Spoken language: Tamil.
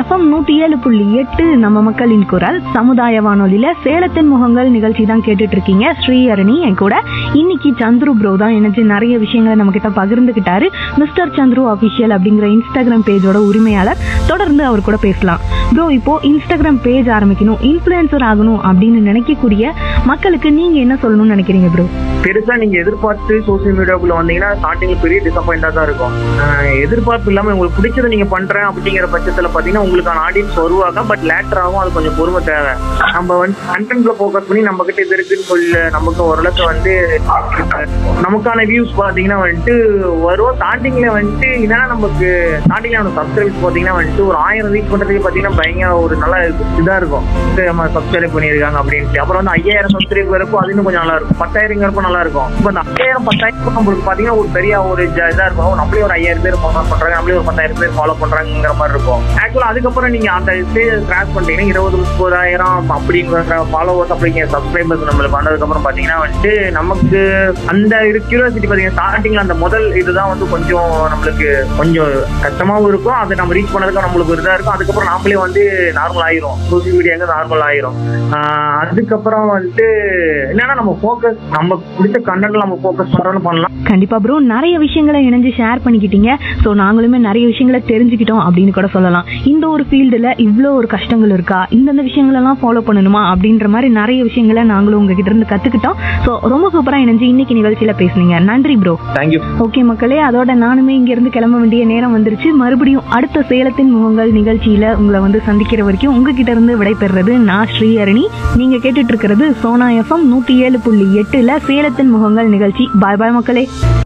எஃப்எம் நூத்தி ஏழு புள்ளி எட்டு நம்ம மக்களின் குரல் சமுதாய வானொலியில சேலத்தின் முகங்கள் நிகழ்ச்சி தான் கேட்டுட்டு இருக்கீங்க ஸ்ரீஹரணி என் கூட இன்னைக்கு சந்துரு ப்ரோ தான் எனக்கு நிறைய விஷயங்களை நம்ம கிட்ட பகிர்ந்துகிட்டாரு மிஸ்டர் சந்துரு அபிஷியல் அப்படிங்கிற இன்ஸ்டாகிராம் பேஜோட உரிமையாளர் தொடர்ந்து அவர் கூட பேசலாம் ப்ரோ இப்போ இன்ஸ்டாகிராம் பேஜ் ஆரம்பிக்கணும் இன்ஃபுளுசர் ஆகணும் அப்படின்னு நினைக்கக்கூடிய மக்களுக்கு நீங்க என்ன சொல்லணும்னு நினைக்கிறீங்க ப்ரோ பெருசா நீங்க எதிர்பார்த்து சோசியல் மீடியாக்குள்ள வந்தீங்கன்னா ஸ்டார்டிங்ல பெரிய டிசப்பாயிண்டா தான் இருக்கும் ஆஹ் எதிர்பார்ப்பு இல்லாம உங்களுக்கு பிடிச்சதை நீங்க பண்றேன் அப்படிங்கிற பட்சத்துல பாத்தீங்கன்னா உங்களுக்கான ஆடியன்ஸ் வருவாங்க பட் லேட்டர் ஆகும் அது கொஞ்சம் பொறுமை தேவை நம்ம வந்து கண்டென்ட்ல ஃபோக்கஸ் பண்ணி நம்ம கிட்ட இது இருக்குன்னு சொல்லி நமக்கு ஓரளவுக்கு வந்து நமக்கான வியூஸ் பாத்தீங்கன்னா வந்துட்டு வரும் ஸ்டார்டிங்ல வந்துட்டு என்னன்னா நமக்கு ஸ்டார்டிங்ல நம்ம சப்ஸ்கிரைப்ஸ் பாத்தீங்கன்னா வந்துட்டு ஒரு ஆயிரம் ரீச் பண்றதுக்கு பாத்தீங்கன்னா பயங்கர ஒரு நல்ல இதா இருக்கும் சரி, நம்ம சப்ஸ்கிரைப் பண்ணியிருக்காங்க அப்படின்ட்டு அப்புறம் வந்து ஐயாயிரம் சப்ஸ்கிரைப் இருக்கும் அது இன்னும் கொஞ்சம் நல்லா இருக்கும் பத்தாயிரங்கிறப்ப நல்லா இருக்கும் இப்போ அந்த ஐயாயிரம் பத்தாயிரம் நம்மளுக்கு பாத்தீங்கன்னா ஒரு பெரிய ஒரு ஜ- இதா இருக்கும் நம்மளே ஒரு ஐயாயிரம் பேர் ஃபாலோ பண்றாங்க நம்மளே ஒரு பத்தாயிரம் பேர் ஃபாலோ பண்றாங்கிற மாதிரி இருக்கும் ஆக்சுவலா அதுக்கப்புறம் நீங்க அந்த ஸ்டேஜ் கிராஸ் பண்ணிட்டீங்கன்னா இருபது முப்பதாயிரம் அப்படிங்கிற ஃபாலோவர்ஸ் அப்படிங்கிற சப்ஸ்கிரைபர்ஸ் நம்மளுக்கு வந்ததுக்கு அப்புறம் பாத்தீங்கன்னா வந்துட்டு நமக்கு அந்த கியூரியாசிட்டி பாத்தீங்கன்னா ஸ்டார்டிங்ல அந்த முதல் இதுதான் வந்து கொஞ்சம் நம்மளுக்கு கொஞ்சம் கஷ்டமாவும் இருக்கும் அதை நம்ம ரீச் பண்ணதுக்கு நம்மளுக்கு ஒரு இதா இருக்கும் அதுக்கப்புறம் நாமளே வந்து நார்மல் ஆயிரும் சோசியல் மீடியாங்க நார்மல் ஆயிரும் ஆஹ் அதுக்கப்புறம் வந்துட்டு என்னன்னா நம்ம ஃபோக்கஸ் நம்ம பிடிச்ச கண்டென்ட்ல நம்ம ஃபோக்கஸ் பண்றோம்னு பண்ணலாம் கண்டிப்பா ப்ரோ நிறைய விஷயங்களை இணைஞ்சு ஷேர் பண்ணிக்கிட்டீங்க ஸோ நாங்களுமே நிறைய விஷயங்களை தெரிஞ்சுக்கிட்டோம் அப்படின்னு கூட சொல்லலாம் இந்த ஒரு ஃபீல்டுல இவ்வளோ ஒரு கஷ்டங்கள் இருக்கா இந்தந்த விஷயங்களெல்லாம் ஃபாலோ பண்ணணுமா அப்படின்ற மாதிரி நிறைய விஷயங்களை நாங்களும் உங்ககிட்ட இருந்து கத்துக்கிட்டோம் ஸோ ரொம்ப சூப்பரா இணைஞ்சு இன்னைக்கு நிகழ்ச்சியில பேசுனீங்க நன்றி ப்ரோ தேங்க்யூ ஓகே மக்களே அதோட நானுமே இங்க இருந்து கிளம்ப வேண்டிய நேரம் வந்துருச்சு மறுபடியும் அடுத்த சேலத்தின் முகங்கள் நிகழ்ச்சியில உங்களை வந்து சந்திக்கிற வரைக்கும் உங்ககிட்ட இருந்து விடைபெறுறது நான் ஸ்ரீஹரணி நீங்க கேட்டுட்டு இருக்கிறது சோனா எஃப்எம் நூத்தி ஏழு புள்ளி எட்டுல சேலத்தின் முகங்கள் நிகழ்ச்சி பாய் பாய் மக்களே